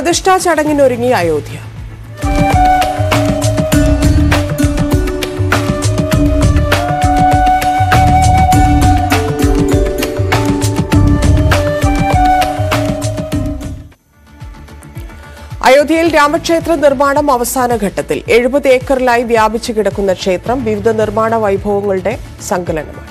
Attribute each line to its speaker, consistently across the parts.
Speaker 1: പ്രതിഷ്ഠാ ചടങ്ങിനൊരുങ്ങി അയോധ്യ അയോധ്യയിൽ രാമക്ഷേത്ര നിർമ്മാണം അവസാന ഘട്ടത്തിൽ എഴുപത് ഏക്കറിലായി വ്യാപിച്ചു കിടക്കുന്ന ക്ഷേത്രം വിവിധ നിർമ്മാണ വൈഭവങ്ങളുടെ സങ്കലനമാണ്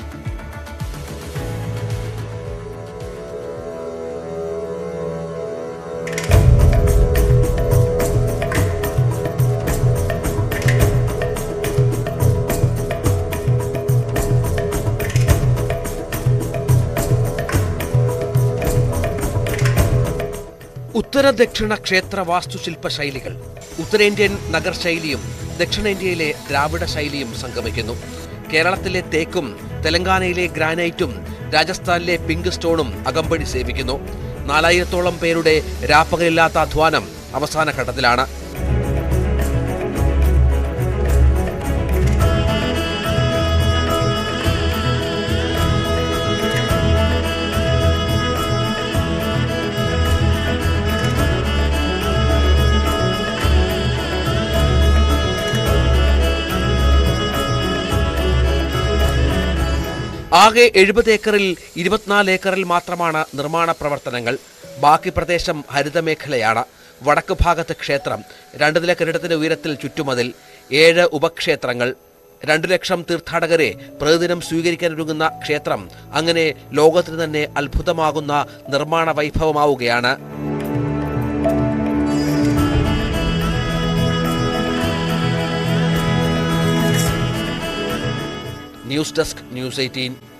Speaker 2: ഉത്തര ദക്ഷിണ ക്ഷേത്ര വാസ്തുശില്പ ശൈലികൾ ഉത്തരേന്ത്യൻ നഗർ ശൈലിയും ദക്ഷിണേന്ത്യയിലെ ദ്രാവിഡ ശൈലിയും സംഗമിക്കുന്നു കേരളത്തിലെ തേക്കും തെലങ്കാനയിലെ ഗ്രാനൈറ്റും രാജസ്ഥാനിലെ പിങ്ക് സ്റ്റോണും അകമ്പടി സേവിക്കുന്നു നാലായിരത്തോളം പേരുടെ രാപ്പകലില്ലാത്ത അധ്വാനം അവസാന ഘട്ടത്തിലാണ് ആകെ എഴുപത് ഏക്കറിൽ ഇരുപത്തിനാല് ഏക്കറിൽ മാത്രമാണ് നിർമ്മാണ പ്രവർത്തനങ്ങൾ ബാക്കി പ്രദേശം ഹരിതമേഖലയാണ് വടക്ക് ഭാഗത്ത് ക്ഷേത്രം രണ്ട് നില കെട്ടിടത്തിന്റെ ഉയരത്തിൽ ചുറ്റുമതിൽ ഏഴ് ഉപക്ഷേത്രങ്ങൾ രണ്ടു ലക്ഷം തീർത്ഥാടകരെ പ്രതിദിനം സ്വീകരിക്കാനൊരുങ്ങുന്ന ക്ഷേത്രം അങ്ങനെ ലോകത്തിന് തന്നെ അത്ഭുതമാകുന്ന നിർമ്മാണ വൈഭവമാവുകയാണ് ന്യൂസ് ഡെസ്ക് ന്യൂസ് എയ്റ്റീൻ